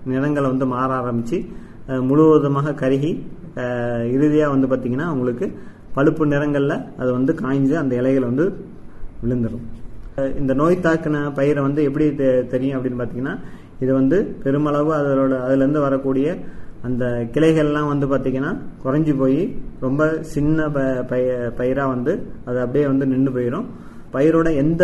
நிறங்களை வந்து மாற ஆரம்பித்து முழுவதுமாக கருகி இறுதியாக வந்து பார்த்திங்கன்னா உங்களுக்கு பழுப்பு நிறங்களில் அது வந்து காய்ஞ்சு அந்த இலைகள் வந்து விழுந்துடும் இந்த நோய் தாக்கின பயிரை வந்து எப்படி தெரியும் அப்படின்னு பார்த்தீங்கன்னா இது வந்து பெருமளவு அதோட அதுலேருந்து வரக்கூடிய அந்த கிளைகள்லாம் வந்து பார்த்திங்கன்னா குறைஞ்சி போய் ரொம்ப சின்ன ப பய பயிராக வந்து அது அப்படியே வந்து நின்று போயிடும் பயிரோட எந்த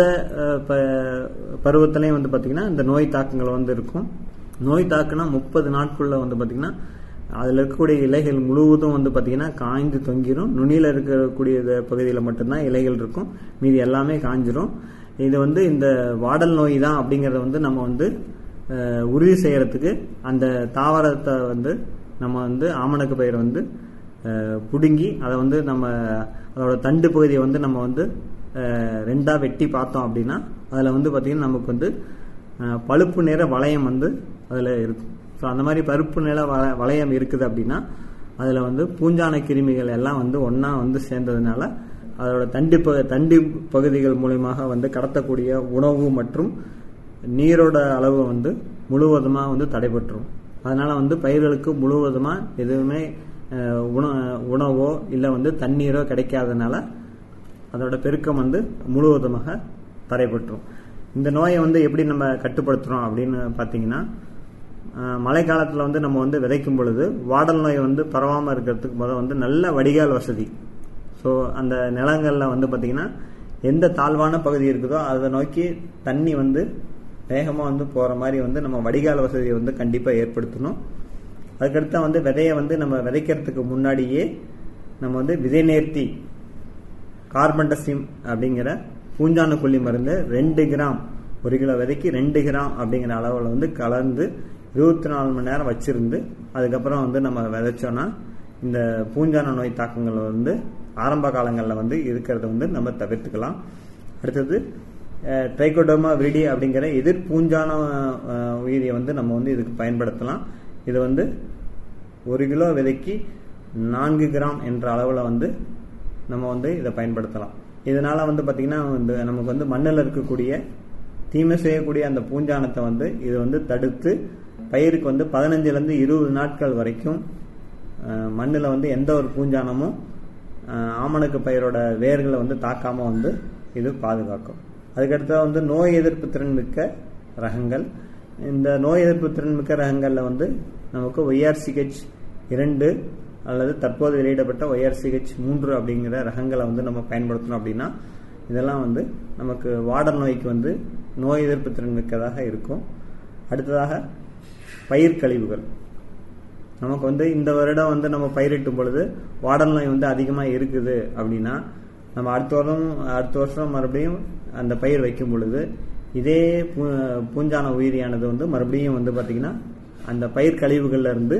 பருவத்திலையும் வந்து பார்த்திங்கன்னா இந்த நோய் தாக்கங்கள் வந்து இருக்கும் நோய் தாக்குனா முப்பது நாட்குள்ள வந்து பார்த்திங்கன்னா அதில் இருக்கக்கூடிய இலைகள் முழுவதும் வந்து பார்த்திங்கன்னா காய்ந்து தொங்கிடும் நுனியில் இருக்கக்கூடிய பகுதியில் மட்டும்தான் இலைகள் இருக்கும் மீதி எல்லாமே காஞ்சிரும் இது வந்து இந்த வாடல் நோய் தான் அப்படிங்கிறத வந்து நம்ம வந்து உறுதி செய்யறதுக்கு அந்த தாவரத்தை வந்து நம்ம வந்து ஆமணக்கு பயிரை வந்து பிடுங்கி அதை வந்து நம்ம அதோட தண்டு பகுதியை வந்து நம்ம வந்து ரெண்டாக வெட்டி பார்த்தோம் அப்படின்னா அதில் வந்து பார்த்திங்கன்னா நமக்கு வந்து பழுப்பு நிற வளையம் வந்து அதில் இருக்கும் ஸோ அந்த மாதிரி பருப்பு நில வள வளையம் இருக்குது அப்படின்னா அதில் வந்து பூஞ்சான கிருமிகள் எல்லாம் வந்து ஒன்றா வந்து சேர்ந்ததுனால அதோட தண்டு ப தண்டு பகுதிகள் மூலியமாக வந்து கடத்தக்கூடிய உணவு மற்றும் நீரோட அளவு வந்து முழுவதுமாக வந்து தடைபட்டுரும் அதனால் வந்து பயிர்களுக்கு முழுவதுமாக எதுவுமே உண உணவோ இல்லை வந்து தண்ணீரோ கிடைக்காதனால அதோட பெருக்கம் வந்து முழுவதுமாக தடைபட்டுரும் இந்த நோயை வந்து எப்படி நம்ம கட்டுப்படுத்துகிறோம் அப்படின்னு பார்த்தீங்கன்னா மழை காலத்தில் வந்து நம்ம வந்து விதைக்கும் பொழுது வாடல் நோய் வந்து பரவாமல் இருக்கிறதுக்கு முதல் வந்து நல்ல வடிகால் வசதி ஸோ அந்த நிலங்களில் வந்து பார்த்திங்கன்னா எந்த தாழ்வான பகுதி இருக்குதோ அதை நோக்கி தண்ணி வந்து வேகமாக வந்து போகிற மாதிரி வந்து நம்ம வடிகால் வசதியை வந்து கண்டிப்பாக ஏற்படுத்தணும் அதுக்கடுத்து வந்து விதையை வந்து நம்ம விதைக்கிறதுக்கு முன்னாடியே நம்ம வந்து விதை நேர்த்தி கார்பன்டசிம் அப்படிங்கிற பூஞ்சான கொல்லி மருந்து ரெண்டு கிராம் ஒரு கிலோ விதைக்கு ரெண்டு கிராம் அப்படிங்கிற அளவில் வந்து கலந்து இருபத்தி நாலு மணி நேரம் வச்சிருந்து அதுக்கப்புறம் வந்து நம்ம விதைச்சோன்னா இந்த பூஞ்சான நோய் தாக்கங்கள் வந்து ஆரம்ப காலங்களில் வந்து இருக்கிறத வந்து நம்ம தவிர்த்துக்கலாம் அடுத்தது ட்ரைகோடோமா விரிடி அப்படிங்கிற எதிர் பூஞ்சான உயிரியை வந்து நம்ம வந்து இதுக்கு பயன்படுத்தலாம் இது வந்து ஒரு கிலோ விதைக்கு நான்கு கிராம் என்ற அளவில் வந்து நம்ம வந்து இதை பயன்படுத்தலாம் இதனால வந்து பார்த்திங்கன்னா வந்து நமக்கு வந்து மண்ணில் இருக்கக்கூடிய தீமை செய்யக்கூடிய அந்த பூஞ்சானத்தை வந்து இது வந்து தடுத்து பயிருக்கு வந்து பதினஞ்சுலேருந்து இருபது நாட்கள் வரைக்கும் மண்ணில் வந்து எந்த ஒரு பூஞ்சானமும் ஆமணக்கு பயிரோட வேர்களை வந்து தாக்காமல் வந்து இது பாதுகாக்கும் அதுக்கடுத்து வந்து நோய் எதிர்ப்பு திறன் மிக்க ரகங்கள் இந்த நோய் எதிர்ப்பு திறன் மிக்க ரகங்களில் வந்து நமக்கு ஒய்ஆர்சிஹெச் இரண்டு அல்லது தற்போது வெளியிடப்பட்ட ஒய்ஆர்சிஹெச் மூன்று அப்படிங்கிற ரகங்களை வந்து நம்ம பயன்படுத்தணும் அப்படின்னா இதெல்லாம் வந்து நமக்கு வாடர் நோய்க்கு வந்து நோய் எதிர்ப்பு திறன் மிக்கதாக இருக்கும் அடுத்ததாக பயிர் கழிவுகள் நமக்கு வந்து இந்த வருடம் வந்து நம்ம பயிரிட்டும் பொழுது வாடல் நோய் வந்து அதிகமாக இருக்குது அப்படின்னா நம்ம அடுத்த வருடம் அடுத்த வருஷம் மறுபடியும் அந்த பயிர் வைக்கும் பொழுது இதே பூஞ்சான உயிரியானது வந்து மறுபடியும் வந்து பார்த்திங்கன்னா அந்த பயிர் கழிவுகள்ல இருந்து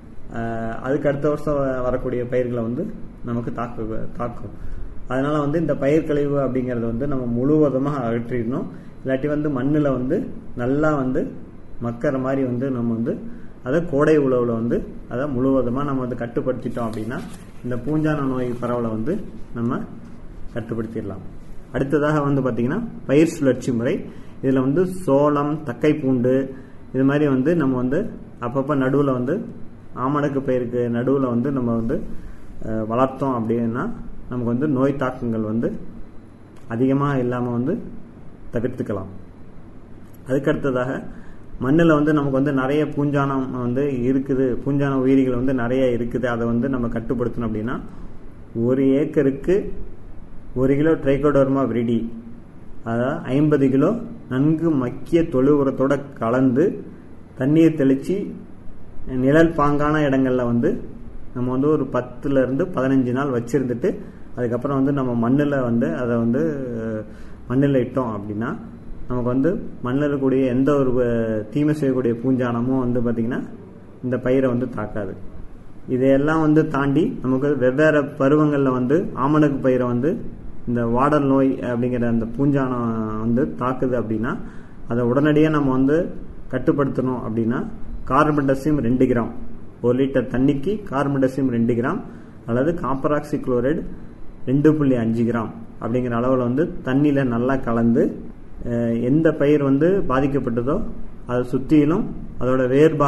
அதுக்கு அடுத்த வருஷம் வரக்கூடிய பயிர்களை வந்து நமக்கு தாக்கு தாக்கும் அதனால வந்து இந்த பயிர் கழிவு அப்படிங்கிறத வந்து நம்ம முழுவதுமாக அகற்றிடணும் இல்லாட்டி வந்து மண்ணில் வந்து நல்லா வந்து மக்கிற மாதிரி வந்து நம்ம வந்து அதை கோடை உழவில் வந்து அதை முழுவதுமாக நம்ம வந்து கட்டுப்படுத்திட்டோம் அப்படின்னா இந்த பூஞ்சான நோய் பரவலை வந்து நம்ம கட்டுப்படுத்திடலாம் அடுத்ததாக வந்து பார்த்திங்கன்னா பயிர் சுழற்சி முறை இதில் வந்து சோளம் தக்கை பூண்டு இது மாதிரி வந்து நம்ம வந்து அப்பப்போ நடுவில் வந்து ஆமணக்கு பயிருக்கு நடுவில் வந்து நம்ம வந்து வளர்த்தோம் அப்படின்னா நமக்கு வந்து நோய் தாக்கங்கள் வந்து அதிகமாக இல்லாமல் வந்து தவிர்த்துக்கலாம் அதுக்கடுத்ததாக மண்ணில் வந்து நமக்கு வந்து நிறைய பூஞ்சானம் வந்து இருக்குது பூஞ்சான உயிரிகள் வந்து நிறைய இருக்குது அதை வந்து நம்ம கட்டுப்படுத்தணும் அப்படின்னா ஒரு ஏக்கருக்கு ஒரு கிலோ ட்ரைகோடர்மா விரிடி அதாவது ஐம்பது கிலோ நன்கு மக்கிய தொழு உரத்தோட கலந்து தண்ணீர் தெளித்து நிழல் பாங்கான இடங்களில் வந்து நம்ம வந்து ஒரு பத்துலேருந்து பதினஞ்சு நாள் வச்சுருந்துட்டு அதுக்கப்புறம் வந்து நம்ம மண்ணில் வந்து அதை வந்து மண்ணில் இட்டோம் அப்படின்னா நமக்கு வந்து மண்ணில் இருக்கக்கூடிய எந்த ஒரு தீமை செய்யக்கூடிய பூஞ்சானமும் வந்து பார்த்திங்கன்னா இந்த பயிரை வந்து தாக்காது இதையெல்லாம் வந்து தாண்டி நமக்கு வெவ்வேறு பருவங்களில் வந்து ஆமணக்கு பயிரை வந்து இந்த வாடல் நோய் அப்படிங்கிற அந்த பூஞ்சானம் வந்து தாக்குது அப்படின்னா அதை உடனடியாக நம்ம வந்து கட்டுப்படுத்தணும் அப்படின்னா கார்பன் டசியம் ரெண்டு கிராம் ஒரு லிட்டர் தண்ணிக்கு கார்பன் டசியம் ரெண்டு கிராம் அல்லது காப்பராக்சி குளோரைடு ரெண்டு புள்ளி அஞ்சு கிராம் அப்படிங்கிற அளவில் வந்து தண்ணியில் நல்லா கலந்து எந்த பயிர் வந்து பாதிக்கப்பட்டதோ அதை சுற்றிலும் அதோட வேர்பா